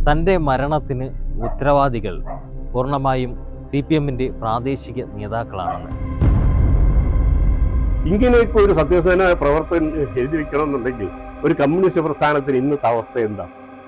തൻ്റെ മരണത്തിന് ഉത്തരവാദികൾ പൂർണ്ണമായും സി പി എമ്മിൻ്റെ പ്രാദേശിക നേതാക്കളാണെന്ന് ഇങ്ങനെയൊക്കെ ഒരു സത്യസേന പ്രവർത്തകൻ എഴുതി വെക്കണമെന്നുണ്ടെങ്കിൽ ഒരു കമ്മ്യൂണിസ്റ്റ് പ്രസ്ഥാനത്തിന് ഇന്നത്തെ അവസ്ഥ എന്താ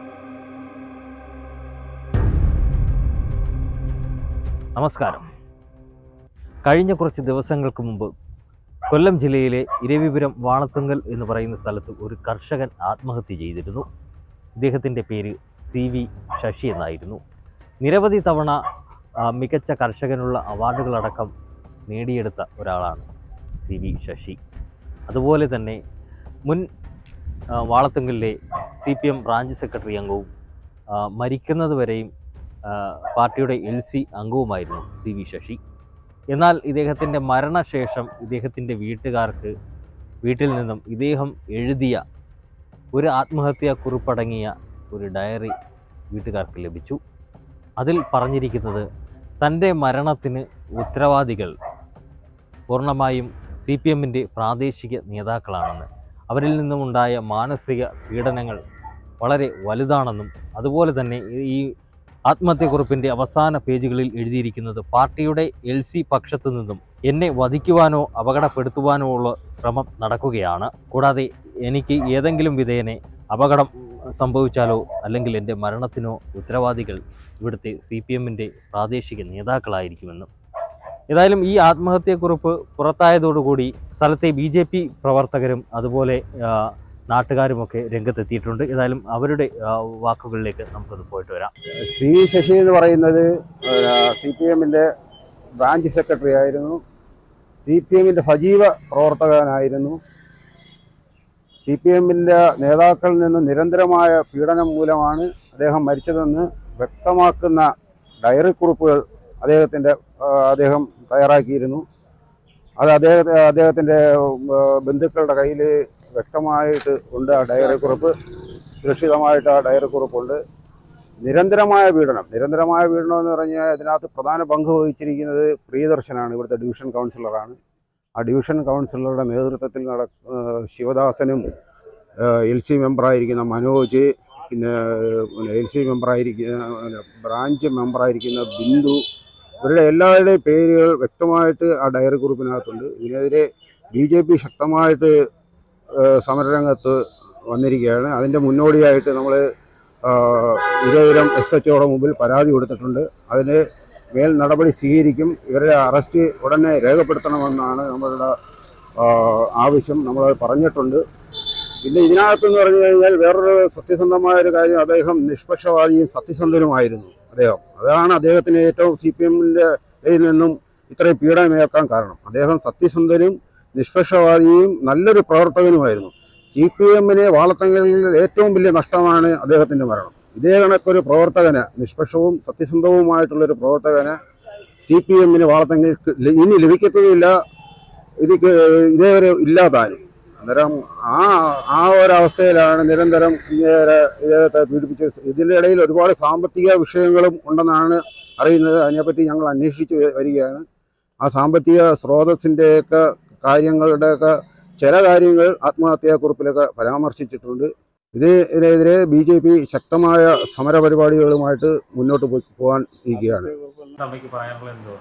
നമസ്കാരം കഴിഞ്ഞ കുറച്ച് ദിവസങ്ങൾക്ക് മുമ്പ് കൊല്ലം ജില്ലയിലെ ഇരവിപുരം വാളത്തുങ്കൽ എന്ന് പറയുന്ന സ്ഥലത്ത് ഒരു കർഷകൻ ആത്മഹത്യ ചെയ്തിരുന്നു ഇദ്ദേഹത്തിൻ്റെ പേര് സി വി ശശി എന്നായിരുന്നു നിരവധി തവണ ആ, മികച്ച കർഷകനുള്ള അവാർഡുകളടക്കം നേടിയെടുത്ത ഒരാളാണ് സി വി ശശി അതുപോലെ തന്നെ മുൻ ആ, വാളത്തുങ്കലിലെ C P M branch secretary അംഗവും ആ, മരിക്കുന്നത് വരെയും ആ, പാർട്ടിയുടെ എൽ സി അംഗവുമായിരുന്നു സി വി ശശി എന്നാൽ ഇദ്ദേഹത്തിൻ്റെ മരണശേഷം ഇദ്ദേഹത്തിൻ്റെ വീട്ടുകാർക്ക് വീട്ടിൽ നിന്നും ഇദ്ദേഹം എഴുതിയ ഒരു ആത്മഹത്യാ കുറിപ്പടങ്ങിയ ഒരു ഡയറി വീട്ടുകാർക്ക് ലഭിച്ചു അതിൽ പറഞ്ഞിരിക്കുന്നത് തൻ്റെ മരണത്തിന് ഉത്തരവാദികൾ പൂർണ്ണമായും സി പി എമ്മിൻ്റെ പ്രാദേശിക നേതാക്കളാണെന്ന് അവരിൽ നിന്നുമുണ്ടായ മാനസിക പീഡനങ്ങൾ വളരെ വലുതാണെന്നും അതുപോലെ തന്നെ ഈ ആത്മഹത്യക്കുറിപ്പിൻ്റെ അവസാന പേജുകളിൽ എഴുതിയിരിക്കുന്നത് പാർട്ടിയുടെ എൽ സി പക്ഷത്തു നിന്നും എന്നെ വധിക്കുവാനോ അപകടപ്പെടുത്തുവാനോ ഉള്ള ശ്രമം നടക്കുകയാണ് കൂടാതെ എനിക്ക് ഏതെങ്കിലും വിധേയനെ അപകടം സംഭവിച്ചാലോ അല്ലെങ്കിൽ എൻ്റെ മരണത്തിനോ ഉത്തരവാദികൾ ഇവിടുത്തെ സി പി എമ്മിൻ്റെ പ്രാദേശിക നേതാക്കളായിരിക്കുമെന്നും ഏതായാലും ഈ ആത്മഹത്യക്കുറിപ്പ് പുറത്തായതോടുകൂടി സ്ഥലത്തെ ബി ജെ പി പ്രവർത്തകരും അതുപോലെ ആ, നാട്ടുകാരുമൊക്കെ രംഗത്തെത്തിയിട്ടുണ്ട് ഏതായാലും അവരുടെ ആ, വാക്കുകളിലേക്ക് നമുക്കൊന്ന് പോയിട്ട് വരാം സി വി ശശി എന്ന് പറയുന്നത് സി പി എമ്മിൻ്റെ ബ്രാഞ്ച് സെക്രട്ടറി ആയിരുന്നു സി പി എമ്മിൻ്റെ സജീവ പ്രവർത്തകനായിരുന്നു സി പി എമ്മിൻ്റെ നേതാക്കളിൽ നിന്ന് നിരന്തരമായ പീഡനം മൂലമാണ് അദ്ദേഹം മരിച്ചതെന്ന് വ്യക്തമാക്കുന്ന ഡയറി കുറിപ്പുകൾ അദ്ദേഹത്തിൻ്റെ ആ, അദ്ദേഹം തയ്യാറാക്കിയിരുന്നു അത് അദ്ദേഹത്തെ അദ്ദേഹത്തിൻ്റെ ബന്ധുക്കളുടെ കയ്യിൽ വ്യക്തമായിട്ട് ഉണ്ട് ആ ഡയറി കുറിപ്പ് സുരക്ഷിതമായിട്ട് ആ ഡയറി കുറിപ്പുണ്ട് നിരന്തരമായ പീഡനം നിരന്തരമായ പീഡനം എന്ന് പറഞ്ഞാൽ ഇതിനകത്ത് പ്രധാന പങ്ക് വഹിച്ചിരിക്കുന്നത് പ്രിയദർശനാണ് ഇവിടുത്തെ ഡിവിഷൻ കൗൺസിലറാണ് ആ ഡിവിഷൻ കൗൺസിലറുടെ നേതൃത്വത്തിൽ നട ഏഹ് ശിവദാസനും എൽ സി മെമ്പറായിരിക്കുന്ന മനോജ് പിന്നെ എൽ സി മെമ്പറായിരിക്കുന്ന ബ്രാഞ്ച് മെമ്പറായിരിക്കുന്ന ബിന്ദു ഇവരുടെ എല്ലാവരുടെയും പേരുകൾ വ്യക്തമായിട്ട് ആ ഡയറി കുറിപ്പിനകത്തുണ്ട് ഇതിനെതിരെ ബി ജെ പി ശക്തമായിട്ട് ഏഹ് സമരരംഗത്ത് വന്നിരിക്കുകയാണ് അതിൻ്റെ മുന്നോടിയായിട്ട് നമ്മൾ ഇരുപതിരം എസ് എച്ച് ഒയുടെ മുമ്പിൽ പരാതി കൊടുത്തിട്ടുണ്ട് അതിന് മേൽ നടപടി സ്വീകരിക്കും ഇവരുടെ അറസ്റ്റ് ഉടനെ രേഖപ്പെടുത്തണമെന്നാണ് നമ്മളുടെ ആ, ആവശ്യം നമ്മൾ പറഞ്ഞിട്ടുണ്ട് പിന്നെ ഇതിനകത്തെന്ന് പറഞ്ഞു കഴിഞ്ഞാൽ വേറൊരു സത്യസന്ധമായ ഒരു കാര്യം അദ്ദേഹം നിഷ്പക്ഷവാദിയും സത്യസന്ധനുമായിരുന്നു അദ്ദേഹം അതാണ് അദ്ദേഹത്തിന് ഏറ്റവും സി പി എമ്മിൻ്റെ നിന്നും ഇത്രയും പീഡനമേൽക്കാൻ കാരണം അദ്ദേഹം സത്യസന്ധനും നിഷ്പക്ഷവാദിയും നല്ലൊരു പ്രവർത്തകനുമായിരുന്നു സി പി എമ്മിനെ വാളത്തങ്ങളിൽ ഏറ്റവും വലിയ നഷ്ടമാണ് അദ്ദേഹത്തിൻ്റെ മരണം ഇതേ കണക്കൊരു പ്രവർത്തകന് നിഷ്പക്ഷവും സത്യസന്ധവുമായിട്ടുള്ളൊരു പ്രവർത്തകന് സി പി എമ്മിന് വാളത്തങ്ങൾ ഇനി ലഭിക്കത്തുമില്ല ഇത് ഇതേ ഒരു ഇല്ലാതാനും അന്നേരം ആ ആ ഒരവസ്ഥയിലാണ് നിരന്തരം ഇങ്ങനെ ഇദ്ദേഹത്തെ പീഡിപ്പിച്ചത് ഇതിൻ്റെ ഇടയിൽ ഒരുപാട് സാമ്പത്തിക വിഷയങ്ങളും ഉണ്ടെന്നാണ് അറിയുന്നത് അതിനെപ്പറ്റി ഞങ്ങൾ അന്വേഷിച്ച് വ- വരികയാണ് ആ സാമ്പത്തിക സ്രോതസ്സിൻ്റെയൊക്കെ കാര്യങ്ങളുടെയൊക്കെ ചില കാര്യങ്ങൾ ആത്മഹത്യാക്കുറിപ്പിലൊക്കെ പരാമർശിച്ചിട്ടുണ്ട് ഇതിനെതിരെ ബി ജെ പി ശക്തമായ സമരപരിപാടികളുമായിട്ട് മുന്നോട്ട് പോയി പോകാൻ ഇരിക്കുകയാണ് അമ്മയ്ക്ക് പറയാനുള്ള എന്തോ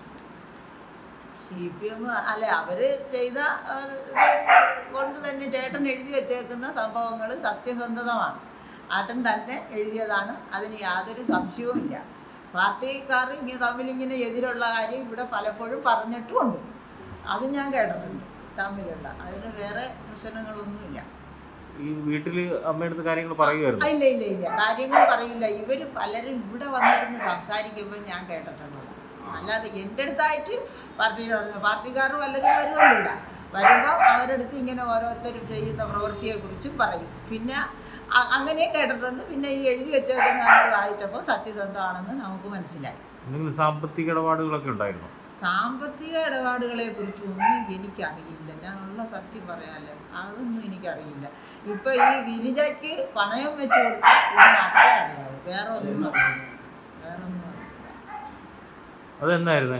സി പി എം അല്ല അവര് ചെയ്ത ആ, ഇത് കൊണ്ട് തന്നെ ചേട്ടൻ എഴുതി വെച്ചേക്കുന്ന സംഭവങ്ങൾ സത്യസന്ധതമാണ് ആട്ടൻ തന്നെ എഴുതിയതാണ് അതിന് യാതൊരു സംശയവുമില്ല പാർട്ടിക്കാർ ഇങ്ങനെ തമ്മിൽ ഇങ്ങനെ എതിരുള്ള കാര്യം ഇവിടെ പലപ്പോഴും പറഞ്ഞിട്ടുമുണ്ട് അത് ഞാൻ കേട്ടിട്ടുണ്ട് തമ്മിലുള്ള അതിന് വേറെ പ്രശ്നങ്ങളൊന്നുമില്ല ഈ വീട്ടില് അമ്മയടുത്ത് കാര്യങ്ങൾ പറയുമായിരുന്നു ആ, ഇല്ല ഇല്ല ഇല്ല കാര്യങ്ങൾ പറയില്ല ഇവർ പലരും ഇവിടെ വന്നിരുന്ന് സംസാരിക്കുമ്പോൾ ഞാൻ കേട്ടിട്ടുള്ളത് അല്ലാതെ എൻ്റെ അടുത്തായിട്ട് പാർട്ടിയുടെ പാർട്ടിക്കാർ പലരും വരുമൊന്നുമില്ല വരുമ്പോൾ അവരടുത്ത് ഇങ്ങനെ ഓരോരുത്തരും ചെയ്യുന്ന പ്രവൃത്തിയെക്കുറിച്ചും പറയും പിന്നെ അ- അങ്ങനെയും കേട്ടിട്ടുണ്ട് പിന്നെ ഈ എഴുതി വെച്ചൊക്കെ നമ്മൾ വായിച്ചപ്പോൾ സത്യസന്ധമാണെന്ന് നമുക്ക് മനസ്സിലായി എന്തെങ്കിലും സാമ്പത്തിക ഇടപാടുകളൊക്കെ ഉണ്ടായിരുന്നു സാമ്പത്തിക ഇടപാടുകളെ കുറിച്ചൊന്നും എനിക്കറിയില്ല ഞാൻ ഉള്ള സത്യം പറയാല്ലേ അതൊന്നും എനിക്കറിയില്ല ഇപ്പൊ ഈ ഗിരിജയ്ക്ക് പണയം വെച്ച് കൊടുത്ത ഇത് മാത്രമേ അറിയാവൂ വേറെ ഒന്നും അറിയില്ല വേറെ ഒന്നും അറിയില്ല അതെന്നായിരുന്നു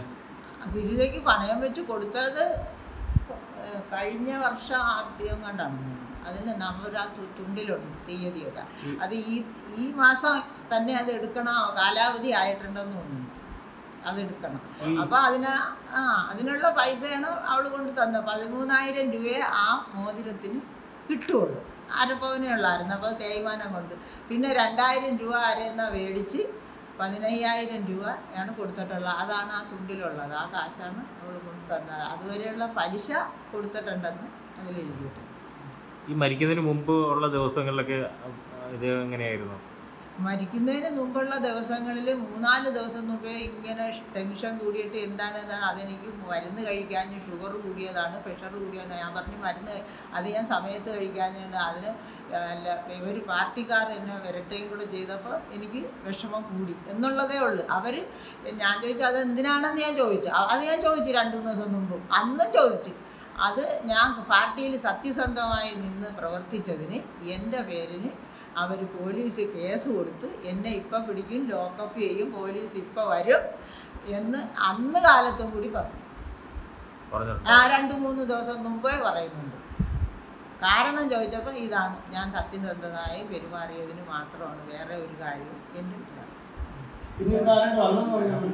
ഗിരിജയ്ക്ക് പണയം വെച്ച് കൊടുത്തത് ഏഹ് കഴിഞ്ഞ വർഷം ആദ്യം കണ്ടാണ് തോന്നുന്നത് അതിന് നമ്മൾ ആ തു- തുണ്ടിലുണ്ട് തീയതിയൊക്കെ അത് ഈ ഈ മാസം തന്നെ അത് എടുക്കണോ കാലാവധി ആയിട്ടുണ്ടെന്ന് തോന്നുന്നു അതെടുക്കണം അപ്പോൾ അതിന് ആ അതിനുള്ള പൈസയാണ് അവൾ കൊണ്ട് തന്നത് പതിമൂന്നായിരം രൂപയെ ആ മോതിരത്തിന് കിട്ടുള്ളൂ അരപ്പവനേ ഉള്ളായിരുന്നു അപ്പോൾ തേയ്മാനം കൊണ്ട് പിന്നെ രണ്ടായിരം രൂപ അരയെന്ന മേടിച്ച് പതിനയ്യായിരം രൂപയാണ് കൊടുത്തിട്ടുള്ളത് അതാണ് ആ തുണ്ടിലുള്ളത് ആ കാശാണ് അവൾ കൊണ്ട് തന്നത് അതുവരെയുള്ള പലിശ കൊടുത്തിട്ടുണ്ടെന്ന് അതിൽ എഴുതിയിട്ടുണ്ട് ഈ മരിക്കുന്നതിന് മുമ്പ് ഉള്ള ദിവസങ്ങളിലൊക്കെ ഇത് എങ്ങനെയായിരുന്നു മരിക്കുന്നതിന് മുമ്പുള്ള ദിവസങ്ങളിൽ മൂന്നാല് ദിവസം മുമ്പേ ഇങ്ങനെ ടെൻഷൻ കൂടിയിട്ട് എന്താണ് എന്താണ് അതെനിക്ക് മരുന്ന് കഴിക്കാഞ്ഞ് ഷുഗർ കൂടിയതാണ് പ്രഷർ കൂടിയാണ് ഞാൻ പറഞ്ഞു മരുന്ന് കഴി- അത് ഞാൻ സമയത്ത് കഴിക്കാഞ്ഞുകൊണ്ട് അതിന് അല്ല ഒരു പാർട്ടിക്കാർ എന്നെ വരട്ടുകയും കൂടെ ചെയ്തപ്പോൾ എനിക്ക് വിഷമം കൂടി എന്നുള്ളതേ ഉള്ളൂ അവർ ഞാൻ ചോദിച്ചു അത് എന്തിനാണെന്ന് ഞാൻ ചോദിച്ചു അ- അത് ഞാൻ ചോദിച്ചു രണ്ട് മൂന്ന് ദിവസം മുമ്പ് അന്നും ചോദിച്ചു അത് ഞാൻ പാർട്ടിയിൽ സത്യസന്ധമായി നിന്ന് പ്രവർത്തിച്ചതിന് എൻ്റെ പേരിന് അവർ പോലീസ് കേസ് കൊടുത്ത് എന്നെ ഇപ്പം പിടിക്കും ലോക്കപ്പ് ചെയ്യും പോലീസ് ഇപ്പം വരും എന്ന് അന്ന് കാലത്തും കൂടി പറഞ്ഞു പറഞ്ഞിട്ടുണ്ട് ആ രണ്ട് മൂന്ന് ദിവസം മുമ്പേ പറയുന്നുണ്ട് കാരണം ചോദിച്ചപ്പോൾ ഇതാണ് ഞാൻ സത്യസന്ധനായി പെരുമാറിയതിന് മാത്രമാണ് വേറെ ഒരു കാര്യവും എൻ്റെ ഇല്ല പിന്നീട് ആരാണ്ട് വന്നെന്ന് പറഞ്ഞു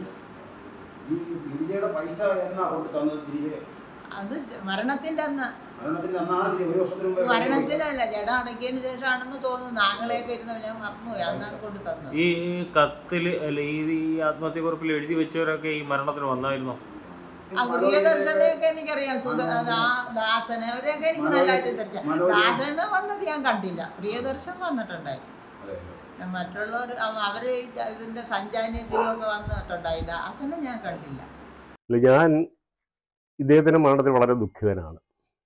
ഈ ഗിരിജയുടെ പൈസ എന്നാ കൊണ്ട് തന്നത് തിരികെ അത് ച- മരണത്തിൻ്റെ അന്ന് മരണത്തിന്റെ അന്നാണ് തിരികെ ഒരു വർഷത്തിന് മുമ്പ് മരണത്തിനല്ല ജഡ അടക്കിയതിന് ശേഷമാണെന്ന് തോന്നുന്നു നാങ്ങളെയൊക്കെ ഇരുന്ന് ഞാൻ മറന്നുപോയി അന്നാണ് കൊണ്ട് തന്നത് ഈ കത്തിൽ അല്ല ഈ ഈ ആത്മഹത്യക്കുറിപ്പിൽ എഴുതി വെച്ചവരൊക്കെ ഈ മരണത്തിന് വന്നായിരുന്നോ ആ പ്രിയദർശനെയൊക്കെ എനിക്കറിയാം സുധ ദാ- ദാസനെ അവരെയൊക്കെ എനിക്ക് നല്ലതായിട്ട് തിരിച്ച ദാസനെ വന്നത് ഞാൻ കണ്ടില്ല പ്രിയദർശൻ വന്നിട്ടുണ്ടായി അതെ, അതെ. മറ്റുള്ളവർ അവർ ഇതിന്റെ സഞ്ചാനത്തിലുമൊക്കെ വന്നിട്ടുണ്ടായി ദാസനെ ഞാൻ കണ്ടില്ല അല്ല, ഞാൻ ഇദ്ദേഹത്തിൻ്റെ മരണത്തിൽ വളരെ ദുഃഖിതനാണ്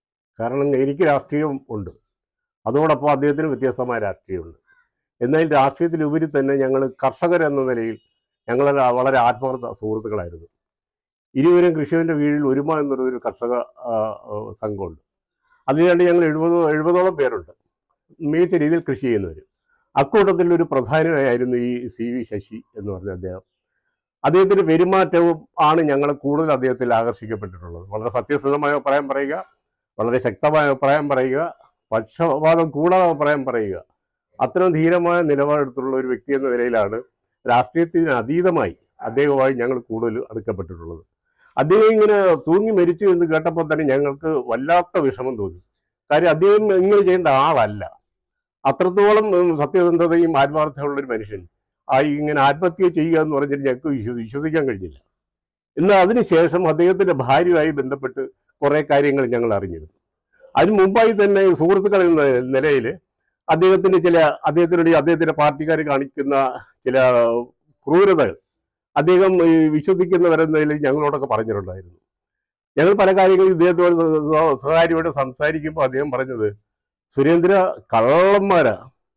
കാരണം എനിക്ക് രാഷ്ട്രീയം ഉണ്ട് അതോടൊപ്പം അദ്ദേഹത്തിന് വ്യത്യസ്തമായ രാഷ്ട്രീയമുണ്ട് എന്നാൽ രാഷ്ട്രീയത്തിലുപരി തന്നെ ഞങ്ങൾ കർഷകർ എന്ന നിലയിൽ ഞങ്ങൾ വളരെ ആത്മാർത്ഥ സുഹൃത്തുക്കളായിരുന്നു ഇരുവരും കൃഷിയുടെ കീഴിൽ ഒരുമ എന്നൊരു കർഷക ആ, ആ, സംഘമുണ്ട് അതിനുവേണ്ടി ഞങ്ങൾ എഴുപതോ എഴുപതോളം പേരുണ്ട് മികച്ച രീതിയിൽ കൃഷി ചെയ്യുന്നവർ അക്കൂട്ടത്തിൽ ഒരു പ്രധാനമായിരുന്നു ഈ സി വി ശശി എന്ന് പറഞ്ഞ അദ്ദേഹം അദ്ദേഹത്തിന്റെ പെരുമാറ്റവും ആണ് ഞങ്ങൾ കൂടുതൽ അദ്ദേഹത്തിൽ ആകർഷിക്കപ്പെട്ടിട്ടുള്ളത് വളരെ സത്യസന്ധമായ അഭിപ്രായം പറയുക വളരെ ശക്തമായ അഭിപ്രായം പറയുക പക്ഷപാതം കൂടാതെ അഭിപ്രായം പറയുക അത്തരം ധീരമായ നിലപാടെടുത്തുള്ള ഒരു വ്യക്തി എന്ന നിലയിലാണ് രാഷ്ട്രീയത്തിന് അതീതമായി അദ്ദേഹവുമായി ഞങ്ങൾ കൂടുതൽ അടുക്കപ്പെട്ടിട്ടുള്ളത് അദ്ദേഹം ഇങ്ങനെ തൂങ്ങി മരിച്ചു എന്ന് കേട്ടപ്പോൾ തന്നെ ഞങ്ങൾക്ക് വല്ലാത്ത വിഷമം തോന്നി കാര്യം അദ്ദേഹം ഇങ്ങനെ ചെയ്യേണ്ട ആളല്ല അത്രത്തോളം ഉം, സത്യസന്ധതയും ആത്മാർത്ഥമുള്ള ഒരു മനുഷ്യൻ ആ ഇങ്ങനെ ആത്മഹത്യ ചെയ്യുക എന്ന് പറഞ്ഞിട്ട് ഞങ്ങൾക്ക് വിശ്വസി വിശ്വസിക്കാൻ കഴിഞ്ഞില്ല എന്നാൽ അതിനുശേഷം അദ്ദേഹത്തിന്റെ ഭാര്യയുമായി ബന്ധപ്പെട്ട് കുറെ കാര്യങ്ങൾ ഞങ്ങൾ അറിഞ്ഞിരുന്നു അതിന് മുമ്പായി തന്നെ സുഹൃത്തുക്കൾ എന്ന നിലയിൽ അദ്ദേഹത്തിന്റെ ചില അദ്ദേഹത്തിനുടെ അദ്ദേഹത്തിന്റെ പാർട്ടിക്കാർ കാണിക്കുന്ന ചില ക്രൂരതകൾ അദ്ദേഹം ഈ വിശ്വസിക്കുന്നവരെന്ന നിലയിൽ ഞങ്ങളോടൊക്കെ പറഞ്ഞിട്ടുണ്ടായിരുന്നു ഞങ്ങൾ പല കാര്യങ്ങളും ഇദ്ദേഹത്തോട് സ്വ- സ്വ- സ്വകാര്യമായിട്ട് സംസാരിക്കുമ്പോൾ അദ്ദേഹം പറഞ്ഞത് സുരേന്ദ്ര കള്ളന്മാരാ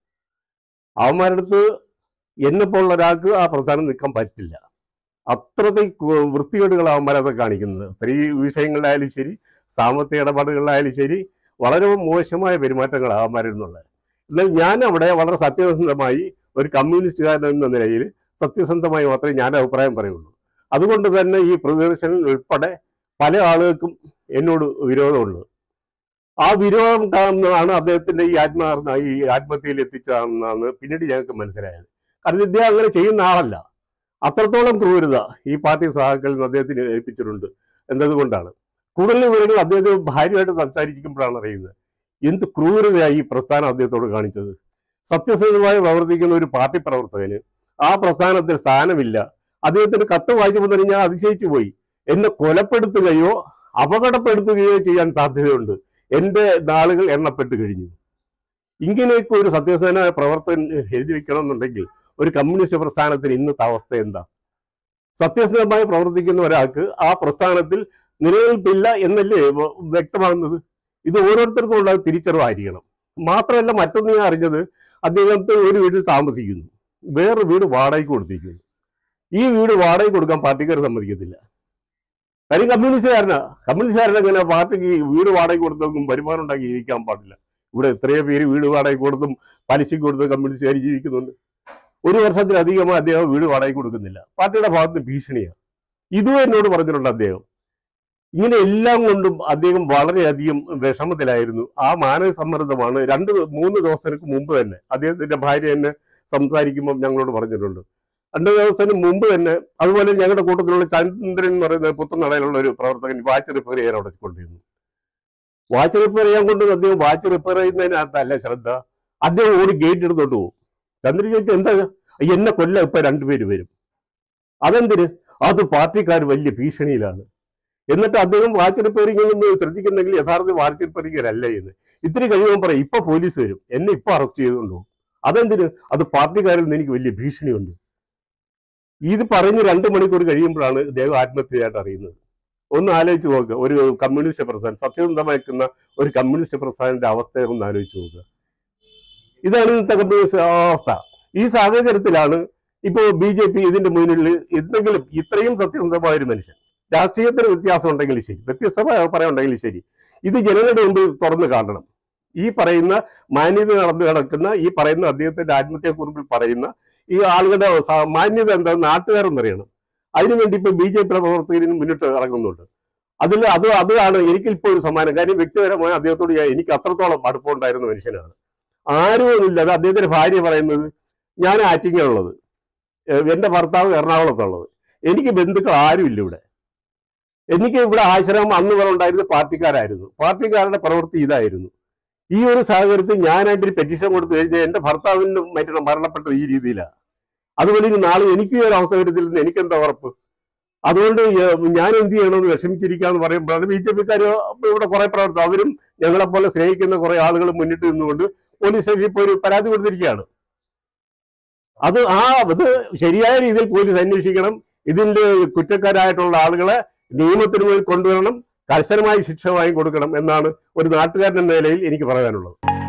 അവന്മാരുടെ അടുത്ത് എന്നെപ്പോലുള്ള ഒരാൾക്ക് ആ പ്രസ്ഥാനം നിൽക്കാൻ പറ്റില്ല അത്രത്തിൽ കു- വൃത്തികേടുകൾ അവന്മാരത് കാണിക്കുന്നത് സ്ത്രീ വിഷയങ്ങളിലായാലും ശരി സാമ്പത്തിക ഇടപാടുകളിലായാലും ശരി വളരെ മോശമായ പെരുമാറ്റങ്ങൾ അവന്മാരിൽ നിന്നുള്ളത് എന്നാൽ ഞാൻ അവിടെ വളരെ സത്യസന്ധമായി ഒരു കമ്മ്യൂണിസ്റ്റുകാരൻ എന്ന നിലയിൽ സത്യസന്ധമായി മാത്രമേ ഞാൻ അഭിപ്രായം പറയുള്ളൂ അതുകൊണ്ട് തന്നെ ഈ പ്രദർശനം ഉൾപ്പെടെ പല ആളുകൾക്കും എന്നോട് വിരോധമുള്ളത് ആ വിരോധം കാണുന്നതാണ് അദ്ദേഹത്തിന്റെ ഈ ആത്മാർത്ഥ ഈ ആത്മഹത്യയിൽ എത്തിച്ചതെന്നാണ് പിന്നീട് ഞങ്ങൾക്ക് മനസ്സിലായത് കാരണം ഇദ്ദേഹം അങ്ങനെ ചെയ്യുന്ന ആളല്ല അത്രത്തോളം ക്രൂരത ഈ പാർട്ടി സഹാക്കളിൽ നിന്ന് അദ്ദേഹത്തിന് ഏൽപ്പിച്ചിട്ടുണ്ട് എന്നതുകൊണ്ടാണ് കൂടുതൽ വിവരങ്ങൾ അദ്ദേഹത്തെ ഭാര്യയായിട്ട് സംസാരിക്കുമ്പോഴാണ് അറിയുന്നത് എന്ത് ക്രൂരതയായി ഈ പ്രസ്ഥാനം അദ്ദേഹത്തോട് കാണിച്ചത് സത്യസന്ധമായി പ്രവർത്തിക്കുന്ന ഒരു പാർട്ടി പ്രവർത്തകന് ആ പ്രസ്ഥാനത്തിൽ സ്ഥാനമില്ല അദ്ദേഹത്തിന് കത്ത് വായിച്ചപ്പോൾ തന്നെ ഞാൻ അതിശയിച്ചു പോയി എന്നെ കൊലപ്പെടുത്തുകയോ അപകടപ്പെടുത്തുകയോ ചെയ്യാൻ സാധ്യതയുണ്ട് എന്റെ നാളുകൾ എണ്ണപ്പെട്ട് കഴിഞ്ഞു ഇങ്ങനെയൊക്കെ ഒരു സത്യസന്ധനായ പ്രവർത്തകൻ എഴുതി വെക്കണമെന്നുണ്ടെങ്കിൽ ഒരു കമ്മ്യൂണിസ്റ്റ് പ്രസ്ഥാനത്തിന് ഇന്നത്തെ അവസ്ഥ എന്താ സത്യസന്ധമായി പ്രവർത്തിക്കുന്ന ഒരാൾക്ക് ആ പ്രസ്ഥാനത്തിൽ നിലനിൽപ്പില്ല എന്നല്ലേ വ- വ്യക്തമാകുന്നത് ഇത് ഓരോരുത്തർക്കും ഉള്ള തിരിച്ചറിവായിരിക്കണം മാത്രമല്ല മറ്റൊന്ന് ഞാൻ അറിഞ്ഞത് അദ്ദേഹത്തെ ഒരു വീട്ടിൽ താമസിക്കുന്നു വേറെ വീട് വാടകയ്ക്ക് കൊടുത്തിരിക്കുന്നു ഈ വീട് വാടകയ്ക്ക് കൊടുക്കാൻ പാർട്ടിക്കാർ സമ്മതിക്കത്തില്ല കാര്യം കമ്മ്യൂണിസ്റ്റുകാരനാ കമ്മ്യൂണിസ്റ്റുകാരൻ എങ്ങനെ പാർട്ടിക്ക് വീട് വാടകയ്ക്ക് കൊടുത്തൊന്നും വരുമാനം ഉണ്ടാക്കി ജീവിക്കാൻ പാടില്ല ഇവിടെ എത്രയോ പേര് വീട് വാടകയ്ക്ക് കൊടുത്തും പലിശയ്ക്ക് കൊടുത്ത് കമ്മ്യൂണിസ്റ്റുകാർ ജീവിക്കുന്നുണ്ട് ഒരു വർഷത്തിലധികമായി അദ്ദേഹം വീട് വാടകയ്ക്ക് കൊടുക്കുന്നില്ല പാർട്ടിയുടെ ഭാഗത്ത് ഭീഷണിയാണ് ഇതും എന്നോട് പറഞ്ഞിട്ടുണ്ട് അദ്ദേഹം ഇങ്ങനെ എല്ലാം കൊണ്ടും അദ്ദേഹം വളരെയധികം വിഷമത്തിലായിരുന്നു ആ മാനസിക സമ്മർദ്ദമാണ് രണ്ട് മൂന്ന് ദിവസങ്ങൾക്ക് മുമ്പ് തന്നെ അദ്ദേഹത്തിന്റെ ഭാര്യ എന്നെ സംസാരിക്കുമ്പോൾ ഞങ്ങളോട് പറഞ്ഞിട്ടുണ്ട് രണ്ട് ദിവസത്തിന് മുമ്പ് തന്നെ അതുപോലെ ഞങ്ങളുടെ കൂട്ടത്തിലുള്ള ചന്ദ്രൻ എന്ന് പറയുന്ന പുത്തനടയിലുള്ള ഒരു പ്രവർത്തകൻ വാച്ച് റിപ്പയർ ചെയ്യാൻ അവിടെ കൊണ്ടിരുന്നു വാച്ച് റിപ്പയർ ചെയ്യാൻ കൊണ്ട് അദ്ദേഹം വാച്ച് റിപ്പയർ ചെയ്യുന്നതിനകത്തല്ല ശ്രദ്ധ അദ്ദേഹം ഓടി ഗേറ്റ് എടുത്തോണ്ട് പോകും ചന്ദ്രൻ ചോദിച്ചു എന്താ എന്നെ കൊല്ലം ഇപ്പൊ രണ്ടുപേര് വരും അതെന്തിന് അത് പാർട്ടിക്കാർ വലിയ ഭീഷണിയിലാണ് എന്നിട്ട് അദ്ദേഹം വാച്ച് റിപ്പയറിംഗിൽ നിന്ന് ശ്രദ്ധിക്കുന്നെങ്കിൽ യഥാർത്ഥ വാച്ച് റിപ്പയറിംഗ് അല്ല എന്ന് ഇത്തിരി കഴിയുമ്പോൾ പറയും ഇപ്പൊ പോലീസ് വരും എന്നെ ഇപ്പൊ അറസ്റ്റ് ചെയ്തുകൊണ്ട് പോകും അതെന്തിന് അത് പാർട്ടിക്കാരിൽ നിന്ന് എനിക്ക് വലിയ ഭീഷണിയുണ്ട് ഇത് പറഞ്ഞ് രണ്ട് മണിക്കൂർ കഴിയുമ്പോഴാണ് ഇദ്ദേഹം ആത്മഹത്യയായിട്ട് അറിയുന്നത് ഒന്ന് ആലോചിച്ച് നോക്കുക ഒരു കമ്മ്യൂണിസ്റ്റ് പ്രസ്ഥാനം സത്യസന്ധമാക്കുന്ന ഒരു കമ്മ്യൂണിസ്റ്റ് പ്രസ്ഥാനത്തിന്റെ അവസ്ഥയെ ഒന്ന് ആലോചിച്ച് നോക്കുക ഇതാണ് ഇന്നത്തെ കമ്മ്യൂണിസ്റ്റ് അവസ്ഥ ഈ സാഹചര്യത്തിലാണ് ഇപ്പോൾ ബി ജെ പി ഇതിന്റെ മുന്നിൽ എന്തെങ്കിലും ഇത്രയും സത്യസന്ധമായ ഒരു മനുഷ്യൻ രാഷ്ട്രീയത്തിന് വ്യത്യാസം ഉണ്ടെങ്കിൽ ശരി വ്യത്യസ്തമായ അഭിപ്രായം ഉണ്ടെങ്കിൽ ശരി ഇത് ജനങ്ങളുടെ മുമ്പിൽ തുറന്നു കാണണം ഈ പറയുന്ന മാന്യത നടന്നു കിടക്കുന്ന ഈ പറയുന്ന അദ്ദേഹത്തിന്റെ ആത്മഹത്യക്കുറിപ്പിൽ പറയുന്ന ഈ ആളുകളുടെ സ- മാന്യത എന്താ നാട്ടുകാരെന്നറിയണം അതിനുവേണ്ടി ഇപ്പൊ ബി ജെ പിയുടെ പ്രവർത്തകരും മുന്നിട്ട് ഇറങ്ങുന്നുണ്ട് അതിൽ അത് അതാണ് എനിക്കിപ്പോൾ ഒരു സമ്മാനം കാര്യം വ്യക്തിപരമായി അദ്ദേഹത്തോട് ഞാൻ- എനിക്ക് അത്രത്തോളം അടുപ്പമുണ്ടായിരുന്ന മനുഷ്യനാണ് ആരും ഇല്ലാതെ അദ്ദേഹത്തിന്റെ ഭാര്യ പറയുന്നത് ഞാൻ ആറ്റിങ്ങലുള്ളത് ഏഹ് എന്റെ ഭർത്താവ് എറണാകുളത്തുള്ളത് എനിക്ക് ബന്ധുക്കൾ ആരുമില്ല ഇവിടെ എനിക്ക് ഇവിടെ ആശ്രമം അന്ന് വരെ ഉണ്ടായിരുന്ന പാർട്ടിക്കാരായിരുന്നു പാർട്ടിക്കാരുടെ പ്രവൃത്തി ഇതായിരുന്നു ഈ ഒരു സാഹചര്യത്തിൽ ഞാനായിട്ട് ഒരു പെറ്റീഷൻ കൊടുത്തു കഴിഞ്ഞാൽ എന്റെ ഭർത്താവിന് മറ്റു മരണപ്പെട്ടത് ഈ രീതിയിലാണ് അതുപോലെ ഇനി നാളെ എനിക്ക് ഈ ഒരു അവസ്ഥ വരുത്തില്ലെന്ന് എനിക്കെന്താ ഉറപ്പ് അതുകൊണ്ട് ഏഹ് ഞാൻ എന്ത് ചെയ്യണമെന്ന് വിഷമിച്ചിരിക്കാന്ന് പറയുമ്പോഴാണ് ബി ജെ പിക്കാർ ഇവിടെ കുറെ പ്രവർത്തനം അവരും ഞങ്ങളെപ്പോലെ സ്നേഹിക്കുന്ന കുറെ ആളുകൾ മുന്നിട്ട് നിന്നുകൊണ്ട് പോലീസ് സ്റ്റേഷനിൽ ഇപ്പോൾ ഒരു പരാതി കൊടുത്തിരിക്കുകയാണ് അത് ആ അത് ശരിയായ രീതിയിൽ പോലീസ് അന്വേഷിക്കണം ഇതിന്റെ കുറ്റക്കാരായിട്ടുള്ള ആളുകളെ നിയമത്തിന് മുന്നിൽ കൊണ്ടുവരണം കർശനമായി ശിക്ഷ വാങ്ങി കൊടുക്കണം എന്നാണ് ഒരു നാട്ടുകാരൻ എന്ന നിലയിൽ എനിക്ക് പറയാനുള്ളത്